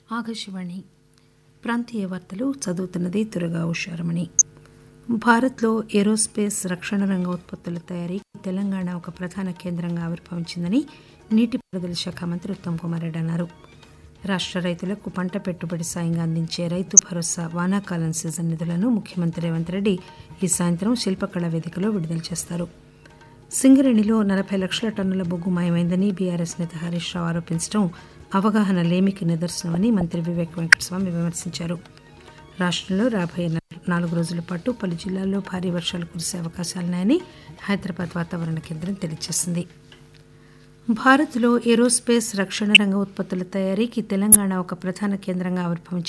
ఆకాశవాణి ప్రాంతీయ వార్తలు చదువుతున్నది దుర్గా ఉషారమణి భారత్లో ఏరోస్పేస్ రక్షణ రంగ ఉత్పత్తుల తయారీకి తెలంగాణ ఒక ప్రధాన కేంద్రంగా ఆవిర్భవించిందని నీటిపారుదల శాఖ మంత్రి ఉత్తమ్ కుమార్ రెడ్డి అన్నారు రాష్ట రైతులకు పంట పెట్టుబడి సాయంగా అందించే రైతు భరోసా వానాకాలం సీజన్ నిధులను ముఖ్యమంత్రి రేవంత్ రెడ్డి ఈ సాయంత్రం శిల్పకళా వేదికలో విడుదల చేస్తారు సింగరేణిలో నలభై లక్షల టన్నుల బొగ్గు మాయమైందని బీఆర్ఎస్ నేత హరీష్ రావు ఆరోపించడం అవగాహన లేమికి నిదర్శనమని మంత్రి వివేక్ వెంకటస్వామి విమర్శించారు రాష్టంలో రాబోయే నాలుగు రోజుల పాటు పలు జిల్లాల్లో భారీ వర్షాలు కురిసే అవకాశాలున్నాయని హైదరాబాద్ వాతావరణ కేంద్రం తెలియజేసింది భారత్లో ఏరోస్పేస్ రక్షణ రంగ ఉత్పత్తుల తయారీకి తెలంగాణ ఒక ప్రధాన కేంద్రంగా ఆవిర్భవించింది